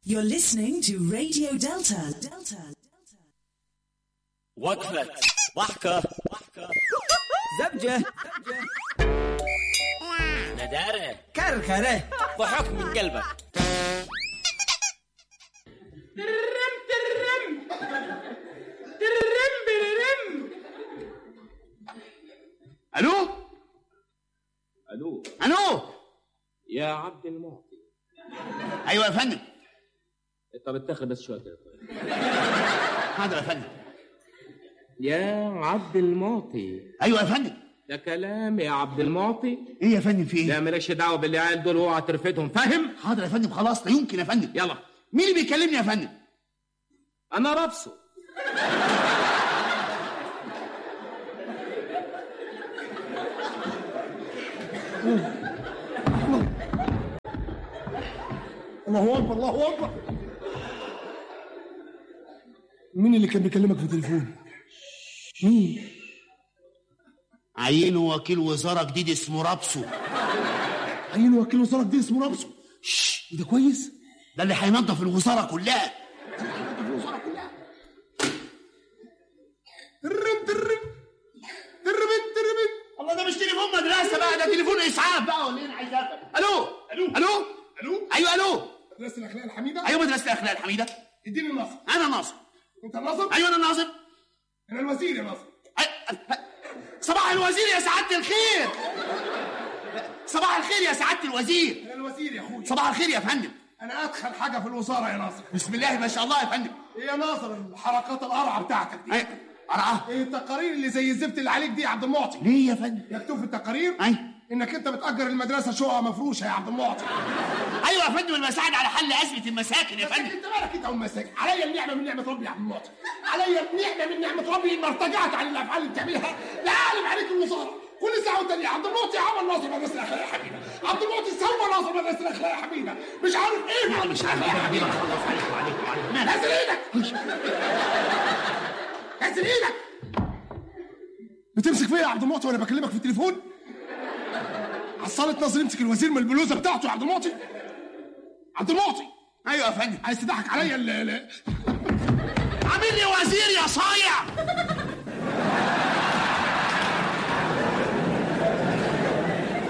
You're listening to Radio Delta. Delta. وقفة ضحكة زبجة ندارة كركرة ضحك من قلبك الو الو الو يا عبد المعطي ايوه يا فندم طب اتخذ بس شوية كده طيب. حاضر يا فندم يا عبد المعطي ايوه يا فندم ده كلام يا عبد المعطي ايه يا فندم في لا ايه مالكش دعوة بالعيال دول اوعى ترفدهم فاهم حاضر يا فندم خلاص لا يمكن يا فندم يلا مين اللي بيكلمني يا فندم انا رابسه الله اكبر الله اكبر مين اللي كان بيكلمك في التليفون مين عينه وكيل وزاره جديد اسمه رابسو عين وكيل وزاره جديد اسمه نفسه شش ده كويس ده اللي هينظف الوزاره كلها ترم ترم ترم ترم الله ده مش تليفون مدرسه بقى ده تليفون اسعاف بقى ولا ايه انا عايز افهم الو الو الو الو ايوه الو مدرسه الاخلاق الحميده ايوه مدرسه الاخلاق الحميده اديني النصر انا ناصر انت النصر ايوه انا ناصر انا الوزير يا نصر أي- أي- صباح الوزير يا سعاده الخير صباح الخير يا سعاده الوزير انا الوزير يا اخويا صباح الخير يا فندم انا ادخل حاجه في الوزاره يا ناصر بسم الله ما شاء الله يا فندم ايه يا ناصر الحركات القرعه بتاعتك دي أي- ارعاه ايه التقارير اللي زي الزفت اللي عليك دي يا عبد المعطي ليه يا فندم مكتوب في التقارير أي. انك انت بتاجر المدرسه شقق مفروشه يا عبد المعطي ايوه يا فندم انا بساعد على حل ازمه المساكن يا بس فندم انت مالك انت والمساجد عليا النعمه من نعمه ربي يا عبد المعطي عليا النعمه من نعمه ربي ان ارتجعت عن الافعال اللي بتعملها لا اعلم عليك الوزاره كل ساعه وانت يا عبد المعطي عمل ناصر مدرسه الاخلاق يا حبيبي عبد المعطي سوى ناصر مدرسه الاخلاق يا حبيبي مش عارف ايه مش عارف يا حبيبي خلص عليك وعليك وعليك نزل ايدك نزل ايدك بتمسك فيا يا عبد المعطي وانا بكلمك في التليفون حصلت ناصر يمسك الوزير من البلوزه بتاعته يا عبد المعطي عبد المعطي ايوه يا فندم عايز تضحك عليا ال- ال- عامل لي وزير يا صايع